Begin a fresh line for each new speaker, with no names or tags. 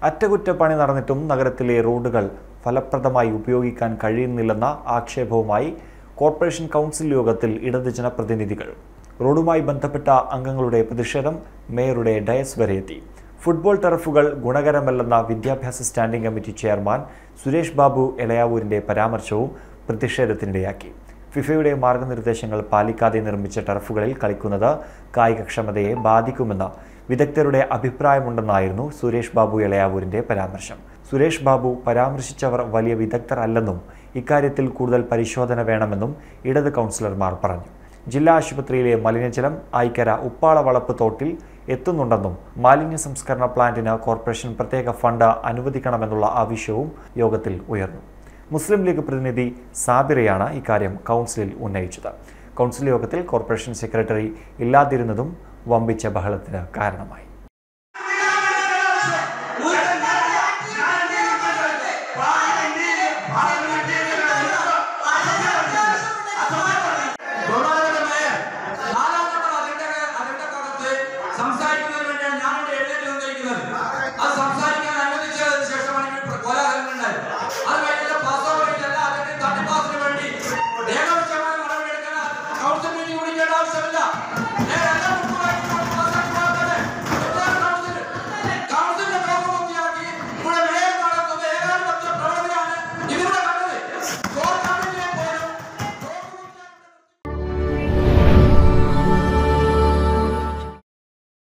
അറ്റകുറ്റപ്പണി നടന്നിട്ടും നഗരത്തിലെ റോഡുകൾ ഫലപ്രദമായി ഉപയോഗിക്കാൻ കഴിയുന്നില്ലെന്ന ആക്ഷേപവുമായി കോർപ്പറേഷൻ കൗൺസിൽ യോഗത്തിൽ ഇടത് ജനപ്രതിനിധികൾ റോഡുമായി ബന്ധപ്പെട്ട അംഗങ്ങളുടെ പ്രതിഷേധം മേയറുടെ ഡയസ് വരെ എത്തി ഫുട്ബോൾ ടർഫുകൾ ഗുണകരമല്ലെന്ന വിദ്യാഭ്യാസ standing committee chairman Suresh Babu എളയാവൂരിന്റെ പരാമർശവും പ്രതിഷേധത്തിനിടയാക്കി ഫിഫയുടെ മാർഗനിർദ്ദേശങ്ങൾ പാലിക്കാതെ നിർമ്മിച്ച ടർഫുകളിൽ കളിക്കുന്നത് കായികക്ഷമതയെ ബാധിക്കുമെന്ന വിദഗ്ധരുടെ അഭിപ്രായമുണ്ടെന്നായിരുന്നു സുരേഷ് ബാബു എളയാവൂരിന്റെ പരാമർശം സുരേഷ് ബാബു പരാമർശിച്ചവർ വലിയ വിദഗ്ധർ അല്ലെന്നും ഇക്കാര്യത്തിൽ കൂടുതൽ പരിശോധന വേണമെന്നും ഇടത് കൗൺസിലർമാർ പറഞ്ഞു ജില്ലാ ആശുപത്രിയിലെ മലിനജലം ഐക്കര ഉപ്പാള വളപ്പ് തോട്ടിൽ എത്തുന്നുണ്ടെന്നും മാലിന്യ സംസ്കരണ പ്ലാന്റിന് കോർപ്പറേഷൻ പ്രത്യേക ഫണ്ട് അനുവദിക്കണമെന്നുള്ള ആവശ്യവും യോഗത്തിൽ ഉയർന്നു മുസ്ലിം ലീഗ് പ്രതിനിധി സാബിറയാണ് ഇക്കാര്യം കൗൺസിലിൽ ഉന്നയിച്ചത് കൗൺസിൽ യോഗത്തിൽ കോർപ്പറേഷൻ സെക്രട്ടറി ഇല്ലാതിരുന്നതും വമ്പിച്ച ബഹളത്തിന് കാരണമായി